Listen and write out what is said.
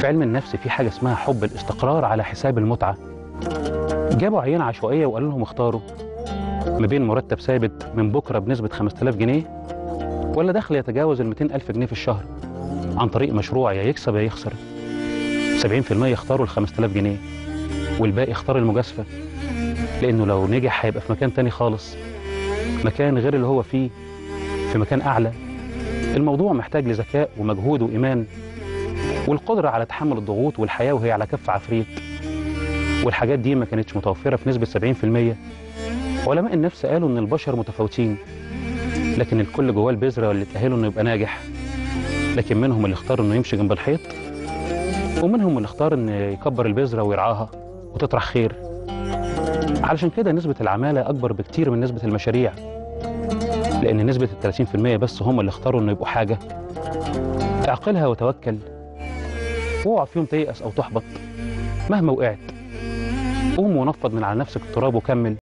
في علم النفس في حاجة اسمها حب الاستقرار على حساب المتعة جابوا عينة عشوائية وقالوا لهم اختاروا ما بين مرتب ثابت من بكرة بنسبة 5000 جنيه ولا دخل يتجاوز ال 200 ألف جنيه في الشهر عن طريق مشروع يا يكسب يا يخسر 70% يختاروا ال 5000 جنيه والباقي اختار المجازفة لأنه لو نجح هيبقى في مكان تاني خالص مكان غير اللي هو فيه في مكان أعلى الموضوع محتاج لذكاء ومجهود وإيمان والقدرة على تحمل الضغوط والحياة وهي على كف عفريت والحاجات دي ما كانتش متوفرة في نسبة 70% علماء النفس قالوا إن البشر متفاوتين لكن الكل جواه البذرة اللي تأهله إنه يبقى ناجح لكن منهم اللي اختار إنه يمشي جنب الحيط ومنهم اللي اختار إنه يكبر البذرة ويرعاها وتطرح خير علشان كده نسبة العمالة أكبر بكتير من نسبة المشاريع لأن نسبة ال 30% بس هم اللي اختاروا إنه يبقوا حاجة اعقلها وتوكل واوعى في يوم تيأس أو تحبط مهما وقعت قوم ونفض من على نفسك التراب وكمل